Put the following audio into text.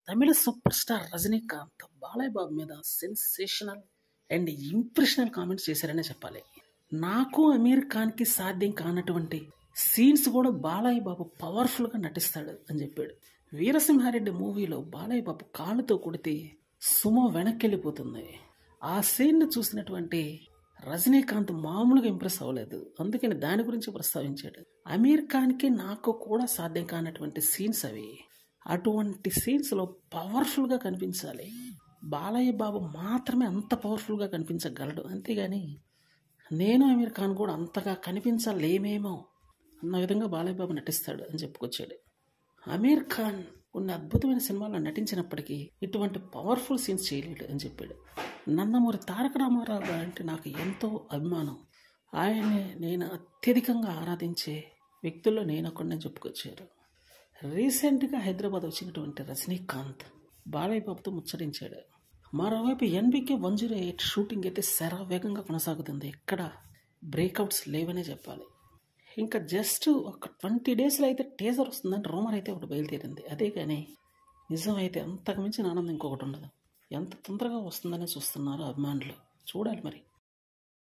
తమిళ super star Rajinikanth Balayya Babu మీద sensational and impressional comments చేశారనే చెప్పాలి నాకు అమీర్ ఖాన్కి సాధ్యం కానటువంటి సీన్స్ కూడా బాలయ్య బాబు పవర్ఫుల్గా నటిస్తాడు అని చెప్పాడు వీరసింహారెడ్డి మూవీలో బాలయ్య బాబు కాళ్ళతో కొడితే సుమో వెనక్కి వెళ్ళిపోతుంది ఆ సీన్ని చూసినటువంటి రజనీకాంత్ మామూలుగా ఇంప్రెస్ అవ్వలేదు అందుకని దాని గురించి ప్రస్తావించాడు అమీర్ ఖాన్కి నాకు కూడా సాధ్యం కానటువంటి సీన్స్ అవి అటువంటి సీన్స్లో పవర్ఫుల్గా కనిపించాలి బాలయ్య బాబు మాత్రమే అంత పవర్ఫుల్గా కనిపించగలడు అంతేగాని నేను అమీర్ ఖాన్ కూడా అంతగా కనిపించలేమేమో అన్న విధంగా బాలయ్య బాబు నటిస్తాడు అని చెప్పుకొచ్చాడు అమీర్ ఖాన్ కొన్ని అద్భుతమైన సినిమాల్లో నటించినప్పటికీ ఇటువంటి పవర్ఫుల్ సీన్స్ చేయలేడు అని చెప్పాడు నందమూరి తారక రామారావు గారు అంటే నాకు ఎంతో అభిమానం ఆయన్ని నేను అత్యధికంగా ఆరాధించే వ్యక్తుల్లో నేను ఒకడిని చెప్పుకొచ్చారు రీసెంట్గా హైదరాబాద్ వచ్చినటువంటి రజనీకాంత్ బాలయ్య బాబుతో ముచ్చరించాడు మరోవైపు NBK one zero eight shooting అయితే శరవేగంగా కొనసాగుతుంది ఎక్కడ బ్రేక్అవుట్స్ లేవనే చెప్పాలి ఇంకా జస్ట్ ఒక ట్వంటీ డేస్లో అయితే టేజర్ వస్తుందని రూమర్ అయితే ఒకటి బయలుదేరింది అదే కానీ నిజమైతే అంతకు మించిన ఆనందం ఇంకొకటి ఉండదు ఎంత తొందరగా వస్తుందని చూస్తున్నారు అభిమానులు చూడాలి మరి